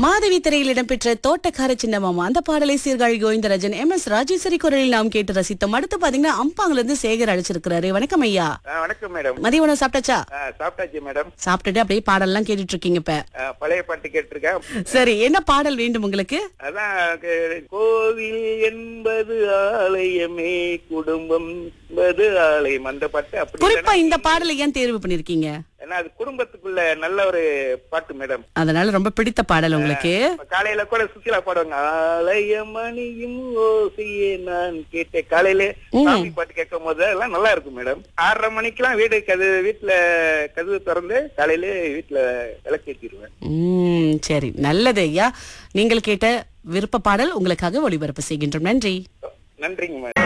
மாதவி திரையில் இடம்பெற்ற தோட்டக்கார சின்னமாமா அந்த பாடலை சீர்காழி கோவிந்தராஜன் எம் எஸ் ராஜேஸ்வரி குரலில் நாம் கேட்டு ரசித்தோம் அடுத்து பாத்தீங்கன்னா அம்பாங்கல இருந்து சேகர் அழைச்சிருக்கிறாரு வணக்கம் ஐயா ஆ, வணக்கம் மேடம் மதிய உணவு சாப்பிட்டாச்சா ஆ, சாப்பிட்டாச்சு மேடம் சாப்பிட்டுட்டு அப்படியே பாடல்லாம் கேட்டுட்டு இருக்கீங்க இப்ப ஆ, பழைய பாட்டு கேட்டிருக்கேன் சரி என்ன பாடல் வேண்டும் உங்களுக்கு அதான் க- கோவில் என்பது ஆலயமே குடும்பம் என்பது ஆலயம் அந்த பாட்டு அப்படி குறிப்பா இல்லைன்னா- இந்த பாடலை ஏன் தேர்வு பண்ணிருக்கீங்க ஏன்னா அது குடும்பத்துக்குள்ள நல்ல ஒரு பாட்டு மேடம் அதனால ரொம்ப பிடித்த பாடல் உங்களுக்கு இப்ப காலையில கூட சுசிலா பாடுவாங்க ஆலயம் மணியும் ஓசையே நான் கேட்டேன் காலையில சாமி பாட்டு கேட்கும் போது எல்லாம் நல்லா இருக்கும் மேடம் ஆறரை மணிக்கெல்லாம் வீடு கதவு வீட்டுல கதவு திறந்து காலையில வீட்டுல விளக்கேற்றிடுவேன் உம் சரி நல்லது ஐயா நீங்கள் கேட்ட விருப்ப பாடல் உங்களுக்காக ஒளிபரப்பு செய்கின்றோம் நன்றி நன்றிங்க மேடம்